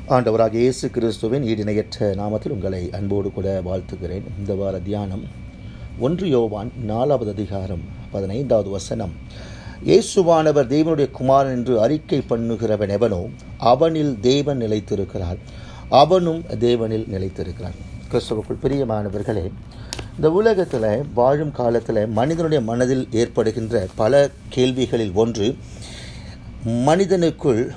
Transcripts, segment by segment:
ஆண்டவராக இயேசு கிறிஸ்துவின் ஈடிணையற்ற நாமத்தில் உங்களை அன்போடு கூட வாழ்த்துகிறேன் இந்த வார தியானம் ஒன்று யோவான் நாலாவது அதிகாரம் பதினைந்தாவது வசனம் இயேசுவானவர் தேவனுடைய குமாரன் என்று அறிக்கை பண்ணுகிறவன் எவனோ அவனில் தேவன் நிலைத்திருக்கிறார் அவனும் தேவனில் நிலைத்திருக்கிறார் கிறிஸ்துவுக்குள் பிரியமானவர்களே இந்த உலகத்தில் வாழும் காலத்தில் மனிதனுடைய மனதில் ஏற்படுகின்ற பல கேள்விகளில் ஒன்று மனிதனுக்குள்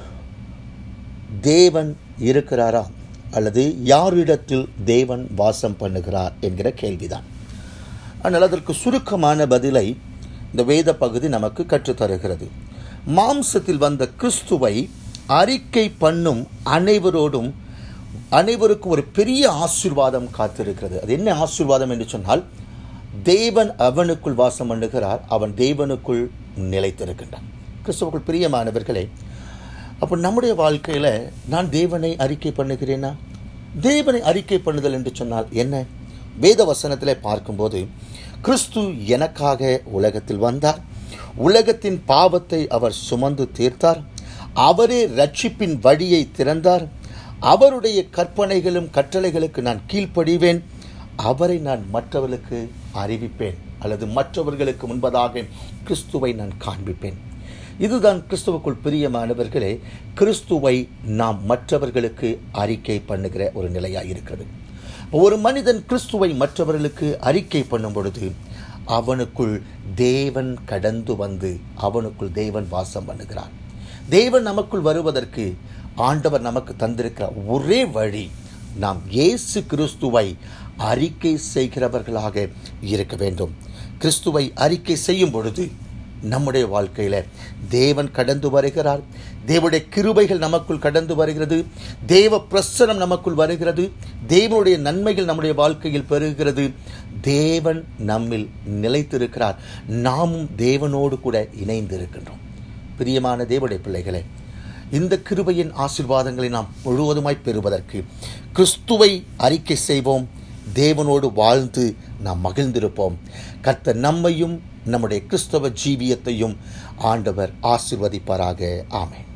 தேவன் இருக்கிறாரா அல்லது யாரிடத்தில் தேவன் வாசம் பண்ணுகிறார் என்கிற கேள்விதான் ஆனால் அதற்கு சுருக்கமான பதிலை இந்த வேத பகுதி நமக்கு கற்றுத்தருகிறது மாம்சத்தில் வந்த கிறிஸ்துவை அறிக்கை பண்ணும் அனைவரோடும் அனைவருக்கும் ஒரு பெரிய ஆசீர்வாதம் காத்திருக்கிறது அது என்ன ஆசீர்வாதம் என்று சொன்னால் தேவன் அவனுக்குள் வாசம் பண்ணுகிறார் அவன் தேவனுக்குள் நிலைத்திருக்கின்றான் கிறிஸ்துவுக்குள் பிரியமானவர்களே அப்போ நம்முடைய வாழ்க்கையில் நான் தேவனை அறிக்கை பண்ணுகிறேனா தேவனை அறிக்கை பண்ணுதல் என்று சொன்னால் என்ன வேத வசனத்தில் பார்க்கும்போது கிறிஸ்து எனக்காக உலகத்தில் வந்தார் உலகத்தின் பாவத்தை அவர் சுமந்து தீர்த்தார் அவரே ரட்சிப்பின் வழியை திறந்தார் அவருடைய கற்பனைகளும் கட்டளைகளுக்கு நான் கீழ்ப்படிவேன் அவரை நான் மற்றவர்களுக்கு அறிவிப்பேன் அல்லது மற்றவர்களுக்கு முன்பதாக கிறிஸ்துவை நான் காண்பிப்பேன் இதுதான் கிறிஸ்துவுக்குள் பிரியமானவர்களே கிறிஸ்துவை நாம் மற்றவர்களுக்கு அறிக்கை பண்ணுகிற ஒரு நிலையாக இருக்கிறது ஒரு மனிதன் கிறிஸ்துவை மற்றவர்களுக்கு அறிக்கை பண்ணும் பொழுது அவனுக்குள் தேவன் கடந்து வந்து அவனுக்குள் தேவன் வாசம் பண்ணுகிறான் தேவன் நமக்குள் வருவதற்கு ஆண்டவர் நமக்கு தந்திருக்கிற ஒரே வழி நாம் இயேசு கிறிஸ்துவை அறிக்கை செய்கிறவர்களாக இருக்க வேண்டும் கிறிஸ்துவை அறிக்கை செய்யும் பொழுது நம்முடைய வாழ்க்கையில் தேவன் கடந்து வருகிறார் தேவனுடைய கிருபைகள் நமக்குள் கடந்து வருகிறது தேவ பிரசனம் நமக்குள் வருகிறது தேவனுடைய நன்மைகள் நம்முடைய வாழ்க்கையில் பெறுகிறது தேவன் நம்மில் நிலைத்திருக்கிறார் நாமும் தேவனோடு கூட இணைந்து இருக்கின்றோம் பிரியமான தேவனுடைய பிள்ளைகளே இந்த கிருபையின் ஆசிர்வாதங்களை நாம் முழுவதுமாய் பெறுவதற்கு கிறிஸ்துவை அறிக்கை செய்வோம் தேவனோடு வாழ்ந்து நாம் மகிழ்ந்திருப்போம் கர்த்தர் நம்மையும் நம்முடைய கிறிஸ்தவ ஜீவியத்தையும் ஆண்டவர் ஆசிர்வதிப்பாராக ஆமேன்